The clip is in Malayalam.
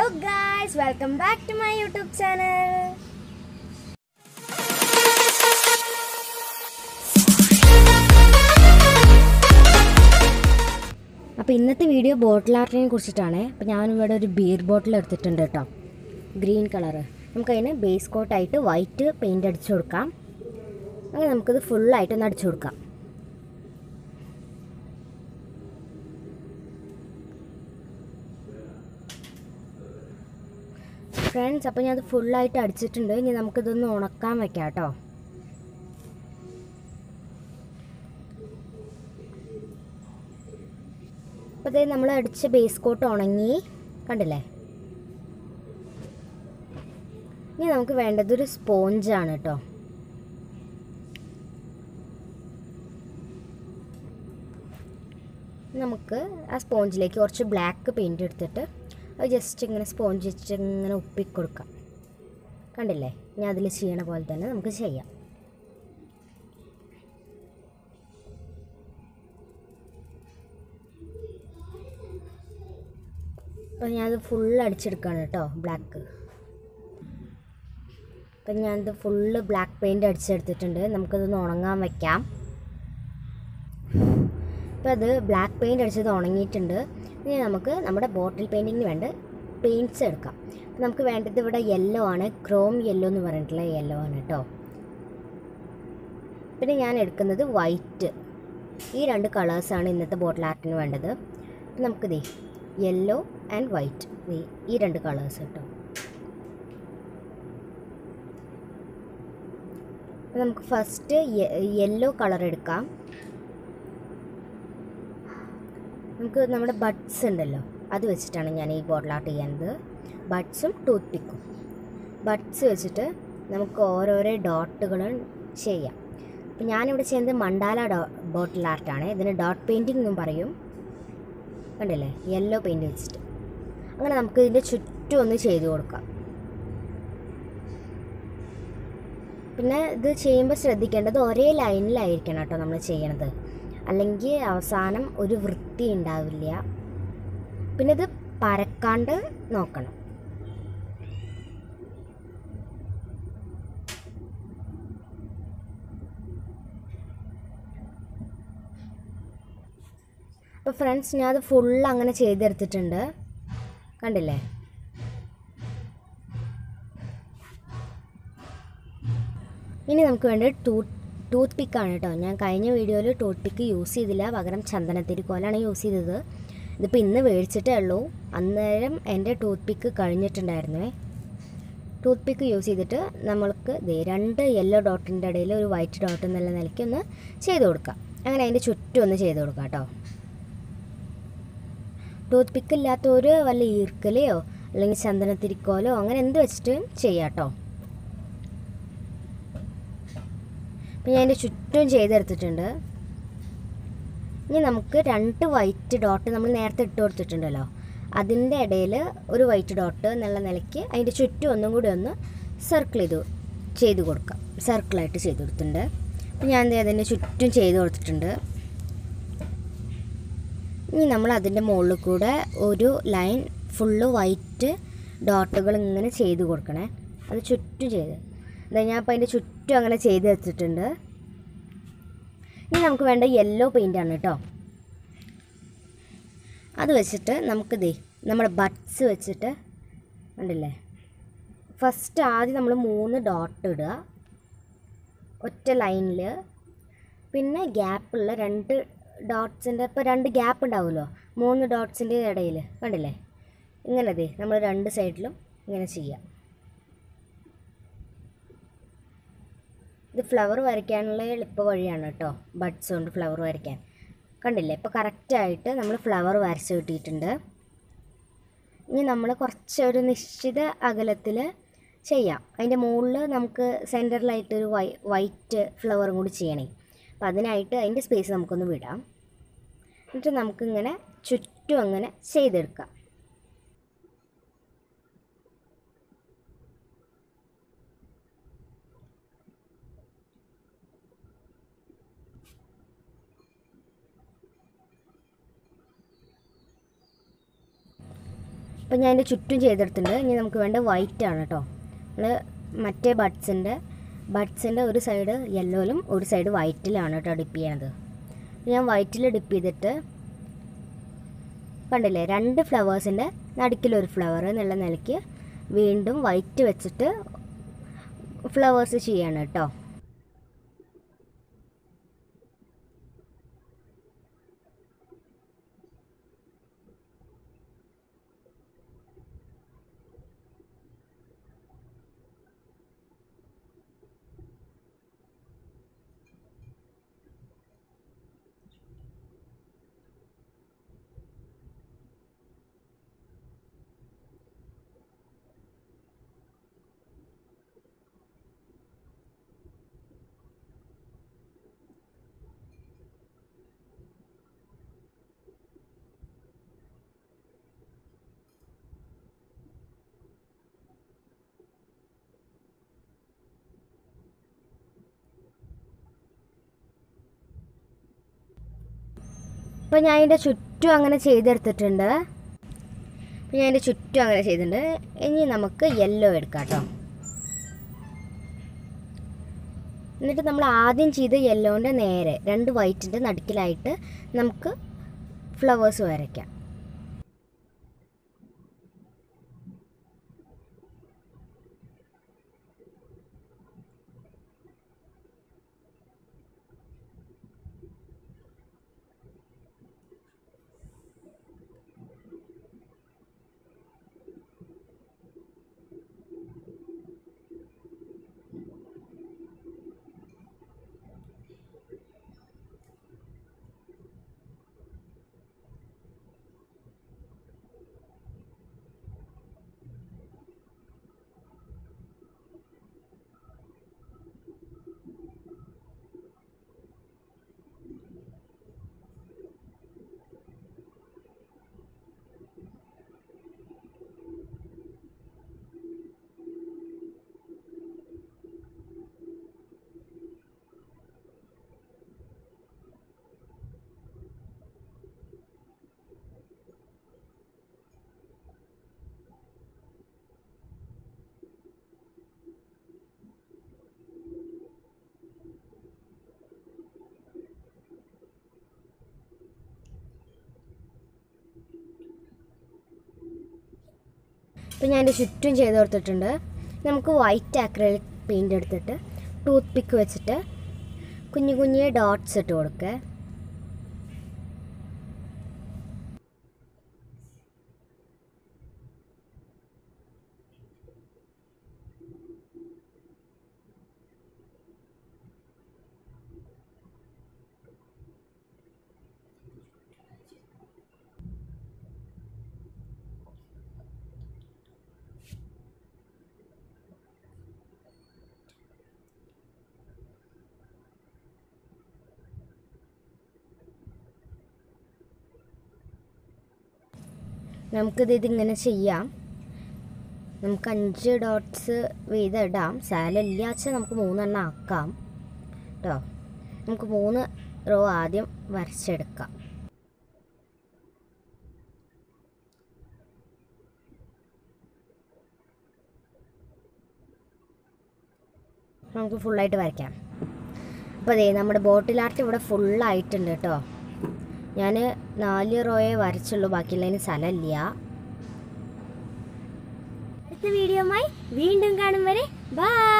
hello guys welcome back to my YouTube channel അപ്പോൾ ഇന്നത്തെ വീഡിയോ ബോട്ടിൽ ആർട്ടിനെ കുറിച്ചിട്ടാണ് അപ്പോൾ ഞാനിവിടെ ഒരു ബിയർ ബോട്ടിൽ എടുത്തിട്ടുണ്ട് കേട്ടോ ഗ്രീൻ കളറ് നമുക്കതിന് ബേസ് കോട്ടായിട്ട് വൈറ്റ് പെയിൻ്റ് അടിച്ചു കൊടുക്കാം അങ്ങനെ നമുക്കിത് ഫുള്ളായിട്ടൊന്ന് അടിച്ചു കൊടുക്കാം ഫ്രണ്ട്സ് അപ്പോൾ ഞാൻ അത് ഫുള്ളായിട്ട് അടിച്ചിട്ടുണ്ട് ഇനി നമുക്കിതൊന്ന് ഉണക്കാൻ വെക്കാം കേട്ടോ അപ്പോൾ ഇത് നമ്മൾ അടിച്ച ബേസ് കോട്ട് ഉണങ്ങി കണ്ടില്ലേ ഇനി നമുക്ക് വേണ്ടത് ഒരു സ്പോഞ്ചാണ് കേട്ടോ നമുക്ക് ആ സ്പോഞ്ചിലേക്ക് കുറച്ച് ബ്ലാക്ക് പെയിൻറ് എടുത്തിട്ട് അത് ജസ്റ്റ് ഇങ്ങനെ സ്പോഞ്ച് വെച്ചിട്ട് ഇങ്ങനെ ഉപ്പിക്കൊടുക്കാം കണ്ടില്ലേ ഞാൻ അതിൽ ചെയ്യണ പോലെ തന്നെ നമുക്ക് ചെയ്യാം അപ്പോൾ ഞാനത് ഫുള്ള് അടിച്ചെടുക്കുകയാണ് കേട്ടോ ബ്ലാക്ക് അപ്പം ഞാനത് ഫുള്ള് ബ്ലാക്ക് പെയിൻറ് അടിച്ചെടുത്തിട്ടുണ്ട് നമുക്കതൊന്ന് ഉണങ്ങാൻ വയ്ക്കാം അപ്പോൾ അത് ബ്ലാക്ക് പെയിൻറ് അടിച്ചത് ഉണങ്ങിയിട്ടുണ്ട് ഇനി നമുക്ക് നമ്മുടെ ബോട്ടിൽ പെയിൻറ്റിങ്ങിന് വേണ്ട പെയിൻറ്റ്സ് എടുക്കാം അപ്പോൾ നമുക്ക് വേണ്ടത് ഇവിടെ യെല്ലോ ആണ് ക്രോം യെല്ലോ എന്ന് പറഞ്ഞിട്ടുള്ള യെല്ലോ ആണ് കേട്ടോ പിന്നെ ഞാൻ എടുക്കുന്നത് വൈറ്റ് ഈ രണ്ട് കളേഴ്സാണ് ഇന്നത്തെ ബോട്ടിൽ ആർട്ടിന് വേണ്ടത് അപ്പോൾ നമുക്ക് ദേ യെല്ലോ ആൻഡ് വൈറ്റ് ദേ ഈ രണ്ട് കളേഴ്സ് കേട്ടോ അപ്പോൾ നമുക്ക് ഫസ്റ്റ് യെല്ലോ കളർ എടുക്കാം നമുക്ക് നമ്മുടെ ബഡ്സ് ഉണ്ടല്ലോ അത് വെച്ചിട്ടാണ് ഞാൻ ഈ ബോട്ടിൽ ആർട്ട് ചെയ്യുന്നത് ബഡ്സും ടൂത്ത് പിക്കും ബഡ്സ് വെച്ചിട്ട് നമുക്ക് ഓരോരോ ഡോട്ടുകളും ചെയ്യാം അപ്പോൾ ഞാനിവിടെ ചെയ്യുന്നത് മണ്ടാല ഡോ ബോട്ടിൽ ആർട്ടാണ് ഇതിന് ഡോട്ട് പെയിൻറ്റിംഗ് എന്നും പറയും കണ്ടില്ലേ യെല്ലോ പെയിൻറ്റ് വെച്ചിട്ട് അങ്ങനെ നമുക്ക് ഇതിൻ്റെ ചുറ്റും ഒന്ന് ചെയ്ത് കൊടുക്കാം പിന്നെ ഇത് ചെയ്യുമ്പോൾ ശ്രദ്ധിക്കേണ്ടത് ഒരേ ലൈനിലായിരിക്കണം കേട്ടോ നമ്മൾ ചെയ്യണത് അല്ലെങ്കിൽ അവസാനം ഒരു വൃത്തി ഉണ്ടാവില്ല പിന്നെ ഇത് പരക്കാണ്ട് നോക്കണം അപ്പോൾ ഫ്രണ്ട്സ് ഞാൻ അത് ഫുൾ അങ്ങനെ ചെയ്തെടുത്തിട്ടുണ്ട് കണ്ടില്ലേ ഇനി നമുക്ക് വേണ്ടത് ടൂത്ത് ടൂത്ത് പിക്കാണ് കേട്ടോ ഞാൻ കഴിഞ്ഞ വീഡിയോയിൽ ടൂത്ത് പിക്ക് യൂസ് ചെയ്തില്ല പകരം ചന്ദനത്തിരിക്കോലാണ് യൂസ് ചെയ്തത് ഇതിപ്പോൾ ഇന്ന് മേടിച്ചിട്ടേ ഉള്ളൂ അന്നേരം എൻ്റെ ടൂത്ത് പിക്ക് കഴിഞ്ഞിട്ടുണ്ടായിരുന്നേ ടൂത്ത് പിക്ക് യൂസ് ചെയ്തിട്ട് നമ്മൾക്ക് ദേ രണ്ട് യെല്ലോ ഡോട്ടിൻ്റെ ഇടയിൽ ഒരു വൈറ്റ് ഡോട്ട് എന്നുള്ള നിലയ്ക്ക് ഒന്ന് ചെയ്ത് കൊടുക്കാം അങ്ങനെ അതിൻ്റെ ചുറ്റും ഒന്ന് ചെയ്ത് കൊടുക്കാം കേട്ടോ ടൂത്ത് പിക്ക് ഇല്ലാത്തവർ വല്ല ഈർക്കലയോ അല്ലെങ്കിൽ ചന്ദനത്തിരിക്കോലോ അങ്ങനെ എന്ത് വെച്ചിട്ട് ചെയ്യാം കേട്ടോ അപ്പം ഞാൻ എൻ്റെ ചുറ്റും ചെയ്തെടുത്തിട്ടുണ്ട് ഇനി നമുക്ക് രണ്ട് വൈറ്റ് ഡോട്ട് നമ്മൾ നേരത്തെ ഇട്ട് കൊടുത്തിട്ടുണ്ടല്ലോ അതിൻ്റെ ഇടയിൽ ഒരു വൈറ്റ് ഡോട്ട് എന്നുള്ള നിലയ്ക്ക് അതിൻ്റെ ചുറ്റും ഒന്നും കൂടി ഒന്ന് സർക്കിൾ ചെയ്ത് ചെയ്ത് കൊടുക്കാം സർക്കിളായിട്ട് ചെയ്ത് കൊടുത്തിട്ടുണ്ട് അപ്പം ഞാൻ എന്ത് അതിൻ്റെ ചുറ്റും ചെയ്ത് കൊടുത്തിട്ടുണ്ട് ഇനി നമ്മൾ അതിൻ്റെ മുകളിൽ കൂടെ ഒരു ലൈൻ ഫുള്ള് വൈറ്റ് ഡോട്ടുകൾ ഇങ്ങനെ ചെയ്ത് കൊടുക്കണേ അത് ചുറ്റും ചെയ്ത് എന്താ ഞാൻ അപ്പോൾ അതിൻ്റെ ചുറ്റും അങ്ങനെ ചെയ്ത് വെച്ചിട്ടുണ്ട് ഇനി നമുക്ക് വേണ്ട യെല്ലോ പെയിൻ്റാണ് കേട്ടോ അത് വെച്ചിട്ട് നമുക്ക് ദേ നമ്മുടെ ബഡ്സ് വെച്ചിട്ട് കണ്ടില്ലേ ഫസ്റ്റ് ആദ്യം നമ്മൾ മൂന്ന് ഡോട്ട് ഇടുക ഒറ്റ ലൈനിൽ പിന്നെ ഗ്യാപ്പുള്ള രണ്ട് ഡോട്ട്സിൻ്റെ ഇപ്പോൾ രണ്ട് ഗ്യാപ്പ് ഉണ്ടാവുമല്ലോ മൂന്ന് ഡോട്ട്സിൻ്റെ ഇടയിൽ കണ്ടില്ലേ ഇങ്ങനെ ദേ നമ്മൾ രണ്ട് സൈഡിലും ഇങ്ങനെ ചെയ്യാം ഇത് ഫ്ലവർ വരയ്ക്കാനുള്ള എളുപ്പ വഴിയാണ് കേട്ടോ ബഡ്സ് കൊണ്ട് ഫ്ലവർ വരയ്ക്കാൻ കണ്ടില്ലേ ഇപ്പോൾ കറക്റ്റായിട്ട് നമ്മൾ ഫ്ലവർ വരച്ച് കിട്ടിയിട്ടുണ്ട് ഇനി നമ്മൾ കുറച്ച് ഒരു നിശ്ചിത അകലത്തിൽ ചെയ്യാം അതിൻ്റെ മുകളിൽ നമുക്ക് സെൻറ്ററിലായിട്ട് ഒരു വൈ വൈറ്റ് ഫ്ലവറും കൂടി ചെയ്യണേ അപ്പോൾ അതിനായിട്ട് അതിൻ്റെ സ്പേസ് നമുക്കൊന്ന് വിടാം എന്നിട്ട് നമുക്കിങ്ങനെ ചുറ്റും അങ്ങനെ ചെയ്തെടുക്കാം അപ്പോൾ ഞാൻ അതിൻ്റെ ചുറ്റും ചെയ്തെടുത്തിട്ടുണ്ട് ഇനി നമുക്ക് വേണ്ട വൈറ്റ് ആണ് കേട്ടോ നമ്മൾ മറ്റേ ബഡ്സിൻ്റെ ബഡ്സിൻ്റെ ഒരു സൈഡ് യെല്ലോയിലും ഒരു സൈഡ് വൈറ്റിലാണ് കേട്ടോ ഡിപ്പ് ചെയ്യണത് ഞാൻ വൈറ്റിൽ ഡിപ്പ് ചെയ്തിട്ട് കണ്ടില്ലേ രണ്ട് ഫ്ലവേഴ്സിൻ്റെ നടുക്കിലൊരു ഫ്ലവർ എന്നുള്ള നിലയ്ക്ക് വീണ്ടും വൈറ്റ് വെച്ചിട്ട് ഫ്ലവേഴ്സ് ചെയ്യാണ് കേട്ടോ അപ്പോൾ ഞാൻ അതിൻ്റെ ചുറ്റും അങ്ങനെ ചെയ്തെടുത്തിട്ടുണ്ട് അപ്പോൾ ഞാൻ അതിൻ്റെ ചുറ്റും അങ്ങനെ ചെയ്തിട്ടുണ്ട് ഇനി നമുക്ക് യെല്ലോ എടുക്കാം കേട്ടോ എന്നിട്ട് നമ്മൾ ആദ്യം ചെയ്ത യെല്ലോൻ്റെ നേരെ രണ്ട് വൈറ്റിൻ്റെ നടുക്കിലായിട്ട് നമുക്ക് ഫ്ലവേഴ്സ് വരയ്ക്കാം ഇപ്പം ഞാൻ എൻ്റെ ചുറ്റും ചെയ്ത് കൊടുത്തിട്ടുണ്ട് നമുക്ക് വൈറ്റ് ആക്രലിക് പെയിൻ്റ് എടുത്തിട്ട് ടൂത്ത് പിക്ക് വെച്ചിട്ട് കുഞ്ഞു കുഞ്ഞു ഡോട്ട്സ് ഇട്ട് കൊടുക്കുക നമുക്കിത് ഇതിങ്ങനെ ചെയ്യാം നമുക്ക് അഞ്ച് ഡോട്ട്സ് വീതം ഇടാം സാലില്ലാച്ച നമുക്ക് മൂന്നെണ്ണം ആക്കാം കേട്ടോ നമുക്ക് മൂന്ന് റോ ആദ്യം വരച്ചെടുക്കാം നമുക്ക് ഫുള്ളായിട്ട് വരയ്ക്കാം അപ്പോൾ അതെ നമ്മുടെ ബോട്ടിൽ ആർട്ട് ഇവിടെ ഫുള്ളായിട്ടുണ്ട് കേട്ടോ ഞാൻ നാല് റോയെ വരച്ചുള്ളൂ ബാക്കിയുള്ളതിന് സ്ഥലമില്ല അടുത്ത വീഡിയോമായി വീണ്ടും കാണും വരെ ബൈ